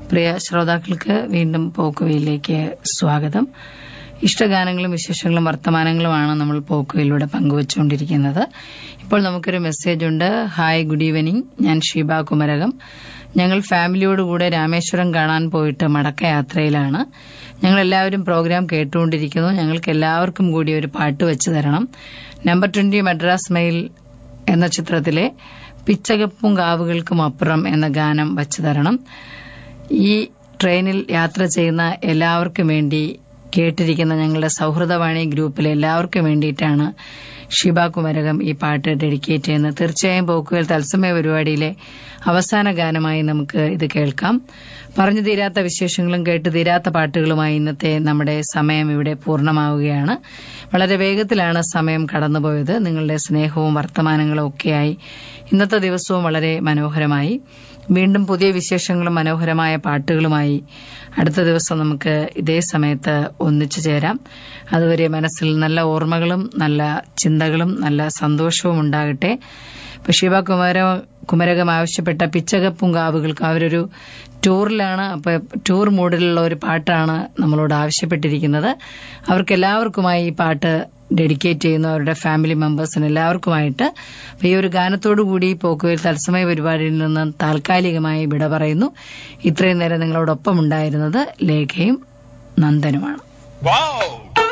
പ്രിയ ശ്രോതാക്കൾക്ക് വീണ്ടും പോക്കുവയിലേക്ക് സ്വാഗതം ഇഷ്ടഗാനങ്ങളും വിശേഷങ്ങളും വർത്തമാനങ്ങളുമാണ് നമ്മൾ പോക്കുവയിലൂടെ പങ്കുവച്ചുകൊണ്ടിരിക്കുന്നത് ഇപ്പോൾ നമുക്കൊരു മെസ്സേജ് ഉണ്ട് ഹായ് ഗുഡ് ഈവനിങ് ഞാൻ ഷീബ കുമരകം ഞങ്ങൾ ഫാമിലിയോടുകൂടെ രാമേശ്വരം കാണാൻ പോയിട്ട് മടക്കയാത്രയിലാണ് ഞങ്ങൾ എല്ലാവരും പ്രോഗ്രാം കേട്ടുകൊണ്ടിരിക്കുന്നു ഞങ്ങൾക്ക് എല്ലാവർക്കും കൂടി ഒരു പാട്ട് വെച്ച് തരണം നമ്പർ ട്വന്റി മദ്രാസ് മെയിൽ എന്ന ചിത്രത്തിലെ പിച്ചകപ്പും കാവുകൾക്കും അപ്പുറം എന്ന ഗാനം വച്ചു തരണം ഈ ട്രെയിനിൽ യാത്ര ചെയ്യുന്ന എല്ലാവർക്കും വേണ്ടി കേട്ടിരിക്കുന്ന ഞങ്ങളുടെ സൗഹൃദവാണി ഗ്രൂപ്പിലെ എല്ലാവർക്കും വേണ്ടിയിട്ടാണ് ഷിബ കുമരകം ഈ പാട്ട് ഡെഡിക്കേറ്റ് ചെയ്യുന്നത് തീർച്ചയായും പോക്കുവൽ തത്സമയ പരിപാടിയിലെ അവസാന ഗാനമായി നമുക്ക് ഇത് കേൾക്കാം പറഞ്ഞു തീരാത്ത വിശേഷങ്ങളും കേട്ട് തീരാത്ത പാട്ടുകളുമായി ഇന്നത്തെ നമ്മുടെ സമയം ഇവിടെ പൂർണ്ണമാവുകയാണ് വളരെ വേഗത്തിലാണ് സമയം കടന്നുപോയത് നിങ്ങളുടെ സ്നേഹവും വർത്തമാനങ്ങളും ഒക്കെയായി ഇന്നത്തെ ദിവസവും വളരെ മനോഹരമായി വീണ്ടും പുതിയ വിശേഷങ്ങളും മനോഹരമായ പാട്ടുകളുമായി അടുത്ത ദിവസം നമുക്ക് ഇതേ സമയത്ത് ഒന്നിച്ചു ചേരാം അതുവരെ മനസ്സിൽ നല്ല ഓർമ്മകളും നല്ല ചിന്തകളും നല്ല സന്തോഷവും ഉണ്ടാകട്ടെ ഇപ്പൊ ശിവ കുമാര കുമരകം ആവശ്യപ്പെട്ട പിച്ചകപ്പും കാവുകൾക്ക് അവരൊരു ടൂറിലാണ് അപ്പൊ ടൂർ മൂഡിലുള്ള ഒരു പാട്ടാണ് നമ്മളോട് ആവശ്യപ്പെട്ടിരിക്കുന്നത് അവർക്ക് എല്ലാവർക്കുമായി ഈ പാട്ട് ഡെഡിക്കേറ്റ് ചെയ്യുന്നു അവരുടെ ഫാമിലി മെമ്പേഴ്സിന് എല്ലാവർക്കുമായിട്ട് അപ്പൊ ഈ ഒരു ഗാനത്തോടു കൂടി പോക്കുവയിൽ തത്സമയ പരിപാടിയിൽ നിന്ന് താൽക്കാലികമായി വിട പറയുന്നു ഇത്രയും നേരം നിങ്ങളോടൊപ്പം ഉണ്ടായിരുന്നത് ലേഖയും നന്ദനുമാണ് Wow!